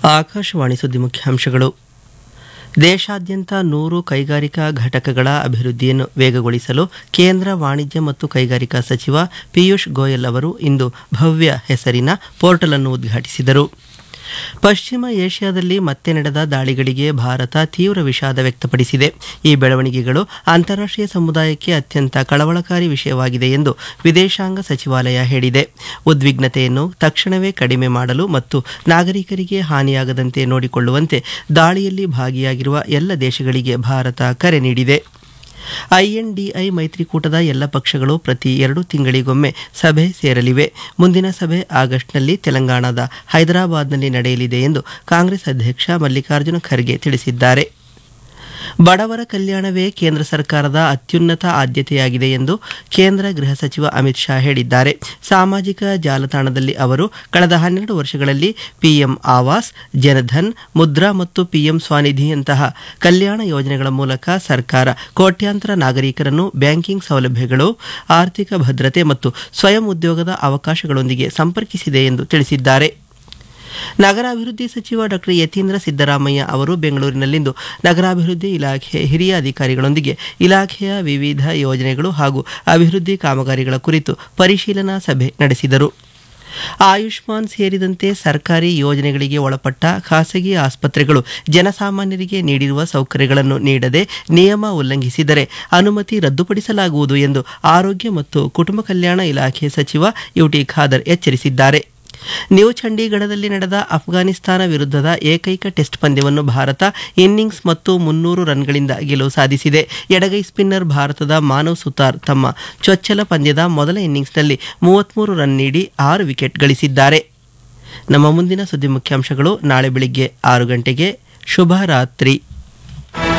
ಆಕಾಶವಾಣಿ ಸುದ್ದಿ ಮುಖ್ಯಾಂಶಗಳು ದೇಶಾದ್ಯಂತ ನೂರು ಕೈಗಾರಿಕಾ ಘಟಕಗಳ ಅಭಿವೃದ್ಧಿಯನ್ನು ವೇಗಗೊಳಿಸಲು ಕೇಂದ್ರ ವಾಣಿಜ್ಯ ಮತ್ತು ಕೈಗಾರಿಕಾ ಸಚಿವ ಪಿಯೂಷ್ ಗೋಯಲ್ ಅವರು ಇಂದು ಭವ್ಯ ಹೆಸರಿನ ಪೋರ್ಟಲ್ ಅನ್ನು ಉದ್ಘಾಟಿಸಿದರು ಪಶ್ಚಿಮ ಏಷ್ಯಾದಲ್ಲಿ ಮತ್ತೆ ನಡೆದ ದಾಳಿಗಳಿಗೆ ಭಾರತ ತೀವ್ರ ವಿಷಾದ ವ್ಯಕ್ತಪಡಿಸಿದೆ ಈ ಬೆಳವಣಿಗೆಗಳು ಅಂತಾರಾಷ್ಟ್ರೀಯ ಸಮುದಾಯಕ್ಕೆ ಅತ್ಯಂತ ಕಳವಳಕಾರಿ ವಿಷಯವಾಗಿದೆ ಎಂದು ವಿದೇಶಾಂಗ ಸಚಿವಾಲಯ ಹೇಳಿದೆ ಉದ್ವಿಗ್ನತೆಯನ್ನು ತಕ್ಷಣವೇ ಕಡಿಮೆ ಮಾಡಲು ಮತ್ತು ನಾಗರಿಕರಿಗೆ ಹಾನಿಯಾಗದಂತೆ ನೋಡಿಕೊಳ್ಳುವಂತೆ ದಾಳಿಯಲ್ಲಿ ಭಾಗಿಯಾಗಿರುವ ಎಲ್ಲ ದೇಶಗಳಿಗೆ ಭಾರತ ಕರೆ ನೀಡಿದೆ ಐಎನ್ಡಿಐ ಮೈತ್ರಿಕೂಟದ ಎಲ್ಲ ಪಕ್ಷಗಳು ಪ್ರತಿ ಎರಡು ತಿಂಗಳಿಗೊಮ್ಮೆ ಸಭೆ ಸೇರಲಿವೆ ಮುಂದಿನ ಸಭೆ ಆಗಸ್ಟ್ನಲ್ಲಿ ತೆಲಂಗಾಣದ ಹೈದರಾಬಾದ್ನಲ್ಲಿ ನಡೆಯಲಿದೆ ಎಂದು ಕಾಂಗ್ರೆಸ್ ಅಧ್ಯಕ್ಷ ಮಲ್ಲಿಕಾರ್ಜುನ ಖರ್ಗೆ ತಿಳಿಸಿದ್ದಾರೆ ಬಡವರ ಕಲ್ಯಾಣವೇ ಕೇಂದ್ರ ಸರ್ಕಾರದ ಅತ್ಯುನ್ನತ ಆದ್ಯತೆಯಾಗಿದೆ ಎಂದು ಕೇಂದ್ರ ಗೃಹ ಸಚಿವ ಅಮಿತ್ ಶಾ ಹೇಳಿದ್ದಾರೆ ಸಾಮಾಜಿಕ ಜಾಲತಾಣದಲ್ಲಿ ಅವರು ಕಳೆದ ಹನ್ನೆರಡು ವರ್ಷಗಳಲ್ಲಿ ಪಿಎಂ ಆವಾಸ್ ಜನಧನ್ ಮುದ್ರಾ ಮತ್ತು ಪಿಎಂ ಸ್ವಾನಿಧಿಯಂತಹ ಕಲ್ಯಾಣ ಯೋಜನೆಗಳ ಮೂಲಕ ಸರ್ಕಾರ ಕೋಟ್ಯಾಂತರ ನಾಗರಿಕರನ್ನು ಬ್ಯಾಂಕಿಂಗ್ ಸೌಲಭ್ಯಗಳು ಆರ್ಥಿಕ ಭದ್ರತೆ ಮತ್ತು ಸ್ವಯಂ ಉದ್ಯೋಗದ ಅವಕಾಶಗಳೊಂದಿಗೆ ಸಂಪರ್ಕಿಸಿದೆ ಎಂದು ತಿಳಿಸಿದ್ದಾರೆ ನಗರಾಭಿವೃದ್ಧಿ ಸಚಿವ ಡಾಕ್ಟರ್ ಯತೀಂದ್ರ ಸಿದ್ದರಾಮಯ್ಯ ಅವರು ಬೆಂಗಳೂರಿನಲ್ಲಿಂದು ನಗರಾಭಿವೃದ್ಧಿ ಇಲಾಖೆ ಹಿರಿಯ ಅಧಿಕಾರಿಗಳೊಂದಿಗೆ ಇಲಾಖೆಯ ವಿವಿಧ ಯೋಜನೆಗಳು ಹಾಗೂ ಅಭಿವೃದ್ಧಿ ಕಾಮಗಾರಿಗಳ ಕುರಿತು ಪರಿಶೀಲನಾ ಸಭೆ ನಡೆಸಿದರು ಆಯುಷ್ಮಾನ್ ಸೇರಿದಂತೆ ಸರ್ಕಾರಿ ಯೋಜನೆಗಳಿಗೆ ಒಳಪಟ್ಟ ಖಾಸಗಿ ಆಸ್ಪತ್ರೆಗಳು ಜನಸಾಮಾನ್ಯರಿಗೆ ನೀಡಿರುವ ಸೌಕರ್ಯಗಳನ್ನು ನೀಡದೆ ನಿಯಮ ಉಲ್ಲಂಘಿಸಿದರೆ ಅನುಮತಿ ರದ್ದುಪಡಿಸಲಾಗುವುದು ಎಂದು ಆರೋಗ್ಯ ಮತ್ತು ಕುಟುಂಬ ಕಲ್ಯಾಣ ಇಲಾಖೆ ಸಚಿವ ಯುಟಿ ಖಾದರ್ ಎಚ್ಚರಿಸಿದ್ದಾರೆ ನ್ಯೂ ಚಂಡೀಗಢದಲ್ಲಿ ನಡೆದ ಅಫ್ಘಾನಿಸ್ತಾನ ವಿರುದ್ಧದ ಏಕೈಕ ಟೆಸ್ಟ್ ಪಂದ್ಯವನ್ನು ಭಾರತ ಇನ್ನಿಂಗ್ಸ್ ಮತ್ತು ಮುನ್ನೂರು ರನ್ಗಳಿಂದ ಗೆಲುವು ಸಾಧಿಸಿದೆ ಎಡಗೈ ಸ್ಪಿನ್ನರ್ ಭಾರತದ ಮಾನವ್ ಸುತಾರ್ ತಮ್ಮ ಚೊಚ್ಚಲ ಪಂದ್ಯದ ಮೊದಲ ಇನ್ನಿಂಗ್ಸ್ನಲ್ಲಿ ಮೂವತ್ಮೂರು ರನ್ ನೀಡಿ ಆರು ವಿಕೆಟ್ ಗಳಿಸಿದ್ದಾರೆ ನಮ್ಮ ಮುಂದಿನ ಸುದ್ದಿ ಮುಖ್ಯಾಂಶಗಳು ನಾಳೆ ಬೆಳಿಗ್ಗೆ ಆರು ಗಂಟೆಗೆ ಶುಭ ರಾತ್ರಿ